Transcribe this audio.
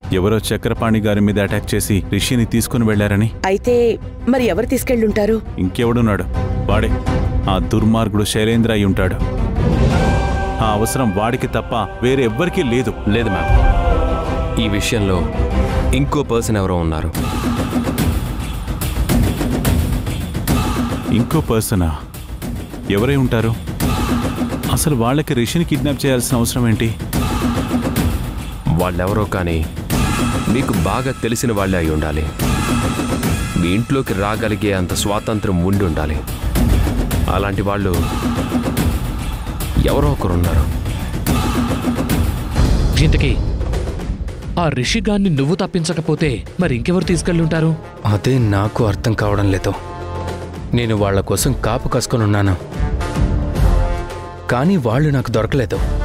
ఎవరో చక్రపాణి గారి మీద అటాక్ చేసి రిషిని తీసుకుని వెళ్లారని అయితే మరి ఎవరు తీసుకెళ్ళుంటారు ఇంకెవడున్నాడు వాడే ఆ దుర్మార్గుడు శైలేంద్ర అయి ఉంటాడు ఆ అవసరం వాడికి తప్ప వేరే ఎవ్వరికీ లేదు లేదు మ్యామ్ ఈ విషయంలో ఇంకో పర్సన్ ఎవరో ఉన్నారు ఇంకో పర్సనా ఎవరై ఉంటారు అసలు వాళ్ళకి రిషిని కిడ్నాప్ చేయాల్సిన అవసరం ఏంటి వాళ్ళెవరో కానీ మీకు బాగా తెలిసిన వాళ్ళే అయి ఉండాలి మీ ఇంట్లోకి రాగలిగే అంత స్వాతంత్రం ఉండి ఉండాలి అలాంటి వాళ్ళు ఎవరో ఒకరున్నారు ఇంతకీ ఆ రిషిగాన్ని నువ్వు తప్పించకపోతే మరి ఇంకెవరు తీసుకెళ్ళుంటారు అదే నాకు అర్థం కావడం లేదు నేను వాళ్ళ కోసం కాపు కాసుకొని ఉన్నాను కానీ వాళ్ళు నాకు దొరకలేదు